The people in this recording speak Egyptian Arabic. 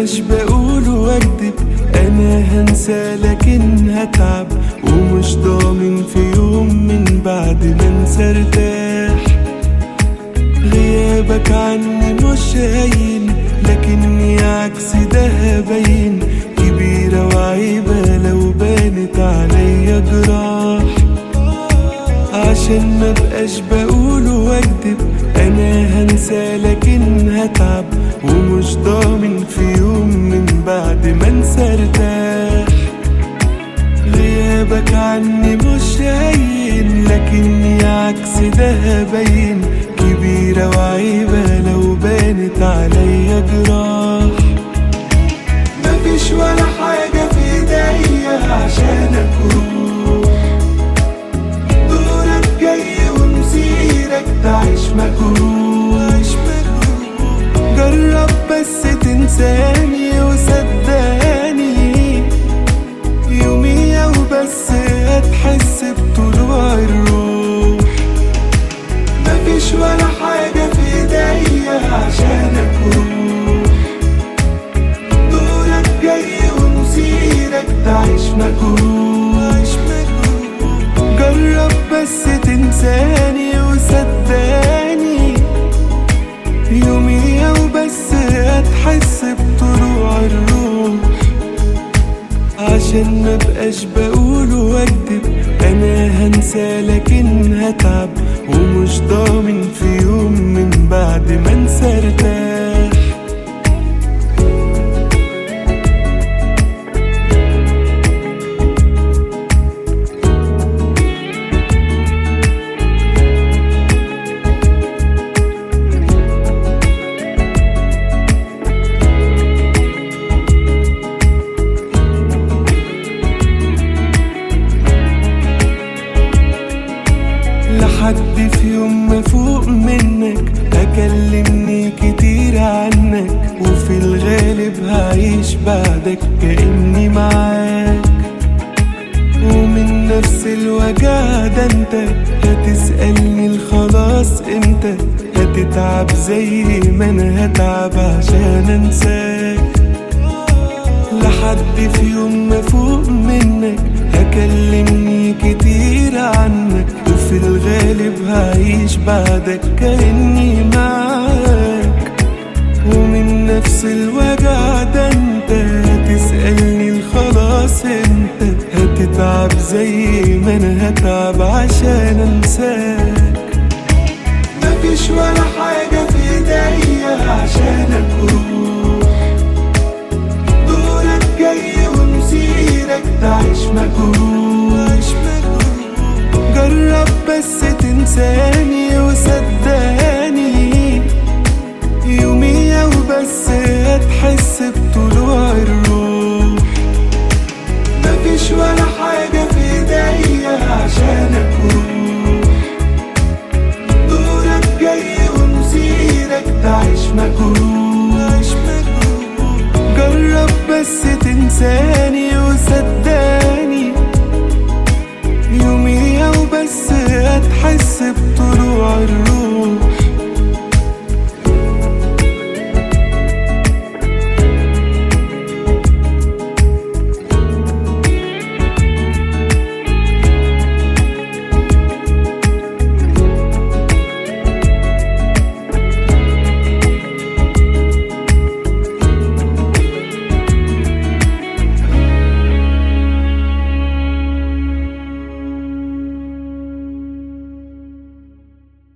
بقاش بقول واكدب انا هنسى لكن هتعب ومش ضامن في يوم من بعد ما انسى ارتاح غيابك عني مش هين لكني عكس ده هبين كبيرة وعيبة لو بانت عليا جراح عشان ما بقاش بقول واكدب انا هنسى لكن هتعب ومش ضامن في يوم من بعد ما انسى ارتاح غيابك عني مش هين لكني عكس ده هبين كبيرة وعيبة لو بانت عليا جراح مفيش ولا حاجة في ايديا عشان اكون دورك جاي ومسيرك تعيش مجروح جرب بس تنساني وصدقني يوميا وبس هتحس بطلوع الروح مفيش ولا حاجة في ايديا عشان اكون دورك جاي ومسيرك تعيش مجروح جرب بس تنساني وصدقني يوميا وبس هتحس بطلوع الروح عشان ما بقاش بقول واكدب انا هنسى لكن هتعب ومش ضامن في يوم من بعد ما انسى ارتاح لحد في يوم ما فوق منك هكلمني كتير عنك وفي الغالب هعيش بعدك كأني معاك ومن نفس الوجع ده انت هتسألني الخلاص امتى هتتعب زي ما انا هتعب عشان انساك لحد في يوم ما فوق منك هكلمني كتير عنك وفي الغالب هعيش بعدك كأني معاك ومن نفس الوجع ده انت هتسألني الخلاص انت هتتعب زي ما انا هتعب عشان انساك مفيش ولا حاجة في ايديا عشان اكون دورك جاي ومسيرك تعيش مجروح جرب بس تنساني وصدقني يوميا وبس هتحس بطلوع الروح مفيش ولا حاجة في ايديا عشان اكون دورك جاي ومسيرك تعيش مجروح جرب بس تنساني وصدقني يوميا وبس هتحس بطلوع الروح